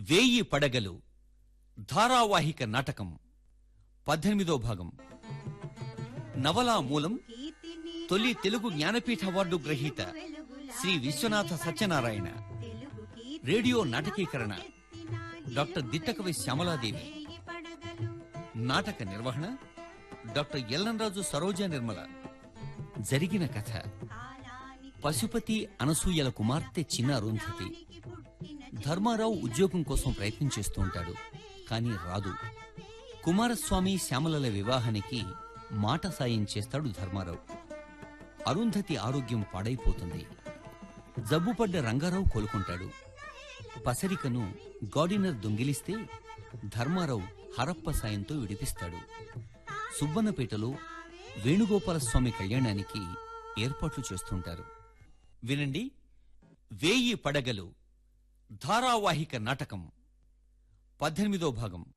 వేయి పడగలు ధారావాహిక నాటకం పద్దెనిమిదో భాగం నవలా మూలం తొలి తెలుగు జ్ఞానపీఠ అవార్డు గ్రహీత శ్రీ విశ్వనాథ సత్యనారాయణ రేడియో నాటకీకరణ డాక్టర్ దిట్టకవి శ్యామలాదేవి నాటక నిర్వహణ డాక్టర్ ఎల్లంరాజు సరోజ నిర్మల జరిగిన కథ పశుపతి అనసూయల కుమార్తె చిన్న అరుంధతి ధర్మారావు ఉద్యోగం కోసం ప్రయత్నం చేస్తూ ఉంటాడు కానీ రాదు కుమారస్వామి శ్యామలల వివాహానికి మాట సాయం చేస్తాడు ధర్మారావు అరుంధతి ఆరోగ్యం పాడైపోతుంది జబ్బుపడ్డ రంగారావు కోలుకుంటాడు పసరికను గార్డినర్ దొంగిలిస్తే ధర్మారావు హరప్ప సాయంతో విడిపిస్తాడు సుబ్బన్నపేటలో వేణుగోపాలస్వామి కళ్యాణానికి ఏర్పాట్లు చేస్తుంటారు వినండి వేయి పడగలు ధారావాహిక నాటకం పద్దెనిమిదో భాగం